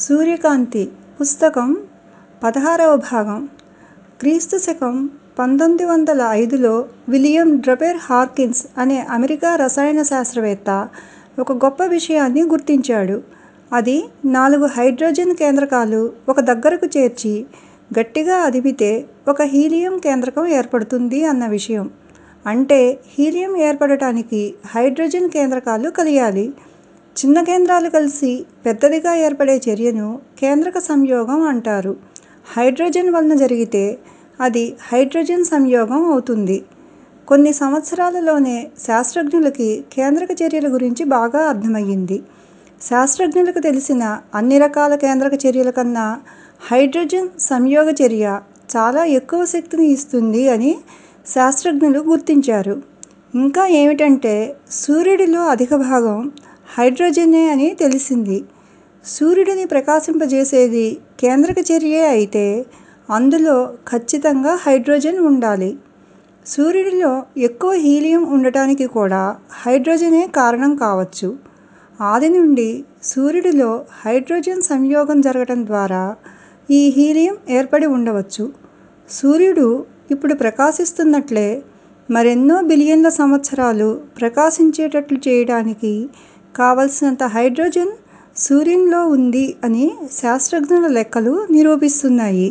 సూర్యకాంతి పుస్తకం పదహారవ భాగం క్రీస్తు శకం పంతొమ్మిది వందల ఐదులో విలియం డ్రపెర్ హార్కిన్స్ అనే అమెరికా రసాయన శాస్త్రవేత్త ఒక గొప్ప విషయాన్ని గుర్తించాడు అది నాలుగు హైడ్రోజన్ కేంద్రకాలు ఒక దగ్గరకు చేర్చి గట్టిగా అదిమితే ఒక హీలియం కేంద్రకం ఏర్పడుతుంది అన్న విషయం అంటే హీలియం ఏర్పడటానికి హైడ్రోజన్ కేంద్రకాలు కలియాలి చిన్న కేంద్రాలు కలిసి పెద్దదిగా ఏర్పడే చర్యను కేంద్రక సంయోగం అంటారు హైడ్రోజన్ వలన జరిగితే అది హైడ్రోజన్ సంయోగం అవుతుంది కొన్ని సంవత్సరాలలోనే శాస్త్రజ్ఞులకి కేంద్రక చర్యల గురించి బాగా అర్థమయ్యింది శాస్త్రజ్ఞులకు తెలిసిన అన్ని రకాల కేంద్రక చర్యల కన్నా హైడ్రోజన్ సంయోగ చర్య చాలా ఎక్కువ శక్తిని ఇస్తుంది అని శాస్త్రజ్ఞులు గుర్తించారు ఇంకా ఏమిటంటే సూర్యుడిలో అధిక భాగం హైడ్రోజనే అని తెలిసింది సూర్యుడిని ప్రకాశింపజేసేది కేంద్రక చర్యే అయితే అందులో ఖచ్చితంగా హైడ్రోజన్ ఉండాలి సూర్యుడిలో ఎక్కువ హీలియం ఉండటానికి కూడా హైడ్రోజనే కారణం కావచ్చు ఆది నుండి సూర్యుడిలో హైడ్రోజన్ సంయోగం జరగటం ద్వారా ఈ హీలియం ఏర్పడి ఉండవచ్చు సూర్యుడు ఇప్పుడు ప్రకాశిస్తున్నట్లే మరెన్నో బిలియన్ల సంవత్సరాలు ప్రకాశించేటట్లు చేయడానికి కావలసినంత హైడ్రోజన్ సూర్యునిలో ఉంది అని శాస్త్రజ్ఞుల లెక్కలు నిరూపిస్తున్నాయి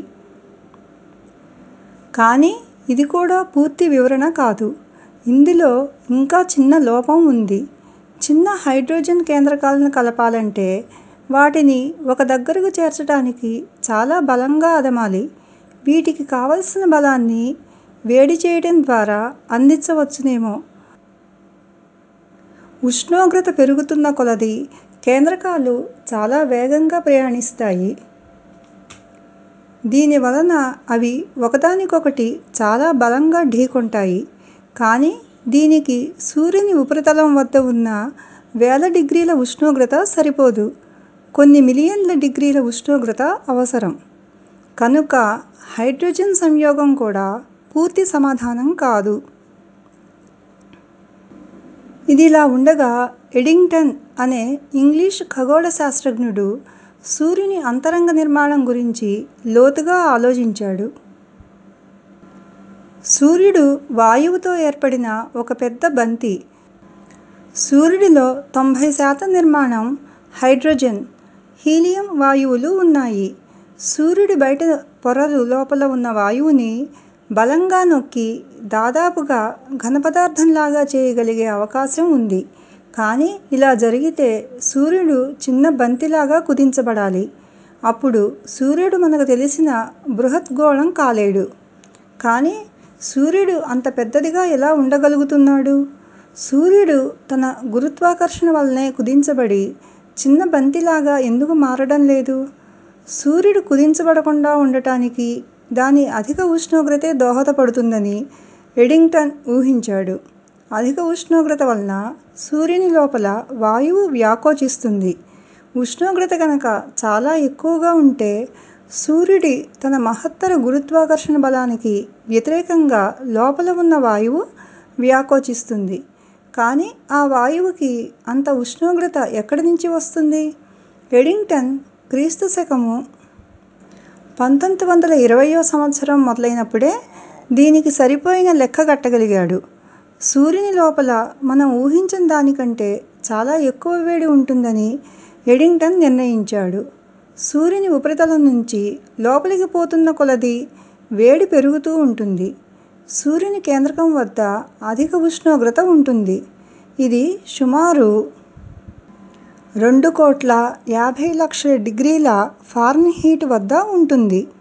కానీ ఇది కూడా పూర్తి వివరణ కాదు ఇందులో ఇంకా చిన్న లోపం ఉంది చిన్న హైడ్రోజన్ కేంద్రకాలను కలపాలంటే వాటిని ఒక దగ్గరకు చేర్చడానికి చాలా బలంగా అదమాలి వీటికి కావలసిన బలాన్ని వేడి చేయడం ద్వారా అందించవచ్చునేమో ఉష్ణోగ్రత పెరుగుతున్న కొలది కేంద్రకాలు చాలా వేగంగా ప్రయాణిస్తాయి దీని వలన అవి ఒకదానికొకటి చాలా బలంగా ఢీకొంటాయి కానీ దీనికి సూర్యుని ఉపరితలం వద్ద ఉన్న వేల డిగ్రీల ఉష్ణోగ్రత సరిపోదు కొన్ని మిలియన్ల డిగ్రీల ఉష్ణోగ్రత అవసరం కనుక హైడ్రోజన్ సంయోగం కూడా పూర్తి సమాధానం కాదు ఇదిలా ఉండగా ఎడింగ్టన్ అనే ఇంగ్లీష్ ఖగోళ శాస్త్రజ్ఞుడు సూర్యుని అంతరంగ నిర్మాణం గురించి లోతుగా ఆలోచించాడు సూర్యుడు వాయువుతో ఏర్పడిన ఒక పెద్ద బంతి సూర్యుడిలో తొంభై శాతం నిర్మాణం హైడ్రోజన్ హీలియం వాయువులు ఉన్నాయి సూర్యుడి బయట పొరలు లోపల ఉన్న వాయువుని బలంగా నొక్కి దాదాపుగా ఘనపదార్థంలాగా చేయగలిగే అవకాశం ఉంది కానీ ఇలా జరిగితే సూర్యుడు చిన్న బంతిలాగా కుదించబడాలి అప్పుడు సూర్యుడు మనకు తెలిసిన బృహద్గోళం కాలేడు కానీ సూర్యుడు అంత పెద్దదిగా ఎలా ఉండగలుగుతున్నాడు సూర్యుడు తన గురుత్వాకర్షణ వల్లనే కుదించబడి చిన్న బంతిలాగా ఎందుకు మారడం లేదు సూర్యుడు కుదించబడకుండా ఉండటానికి దాని అధిక ఉష్ణోగ్రతే దోహదపడుతుందని ఎడింగ్టన్ ఊహించాడు అధిక ఉష్ణోగ్రత వలన సూర్యుని లోపల వాయువు వ్యాకోచిస్తుంది ఉష్ణోగ్రత కనుక చాలా ఎక్కువగా ఉంటే సూర్యుడి తన మహత్తర గురుత్వాకర్షణ బలానికి వ్యతిరేకంగా లోపల ఉన్న వాయువు వ్యాకోచిస్తుంది కానీ ఆ వాయువుకి అంత ఉష్ణోగ్రత ఎక్కడి నుంచి వస్తుంది ఎడింగ్టన్ క్రీస్తు శకము పంతొమ్మిది వందల ఇరవయో సంవత్సరం మొదలైనప్పుడే దీనికి సరిపోయిన లెక్క కట్టగలిగాడు సూర్యుని లోపల మనం ఊహించిన దానికంటే చాలా ఎక్కువ వేడి ఉంటుందని ఎడింగ్టన్ నిర్ణయించాడు సూర్యుని ఉపరితలం నుంచి లోపలికి పోతున్న కొలది వేడి పెరుగుతూ ఉంటుంది సూర్యుని కేంద్రకం వద్ద అధిక ఉష్ణోగ్రత ఉంటుంది ఇది సుమారు రెండు కోట్ల యాభై లక్షల డిగ్రీల ఫారెన్హీట్ వద్ద ఉంటుంది